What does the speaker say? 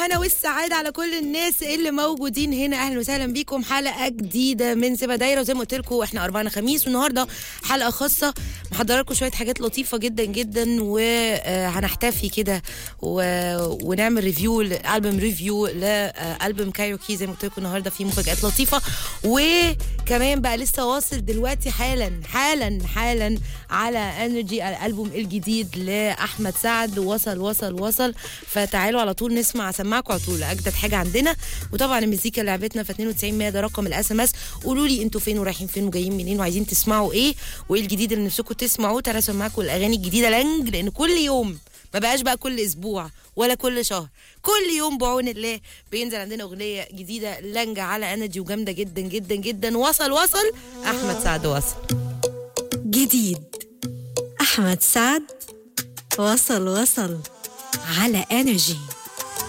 والهنا والسعادة على كل الناس اللي موجودين هنا أهلا وسهلا بيكم حلقة جديدة من سيبا دايرة وزي ما قلت لكم احنا أربعنا خميس والنهاردة حلقة خاصة محضرة لكم شوية حاجات لطيفة جدا جدا وهنحتفي كده و- ونعمل ريفيو ألبوم ريفيو لألبوم كايروكي زي ما قلت لكم النهاردة في مفاجآت لطيفة وكمان بقى لسه واصل دلوقتي حالا حالا حالا على انرجي الالبوم الجديد لاحمد سعد وصل وصل وصل فتعالوا على طول نسمع اسمعكم على طول اجدد حاجه عندنا وطبعا المزيكا لعبتنا ف 92 100 ده رقم الاس ام اس قولوا لي انتوا فين ورايحين فين وجايين منين وعايزين تسمعوا ايه وايه الجديد اللي نفسكم تسمعوه تعالوا اسمعكم الاغاني الجديده لانج لان كل يوم ما بقاش بقى كل اسبوع ولا كل شهر كل يوم بعون الله بينزل عندنا اغنيه جديده لانجا على انرجي وجامده جدا جدا جدا وصل وصل احمد سعد وصل جديد أحمد سعد وصل وصل على انرجي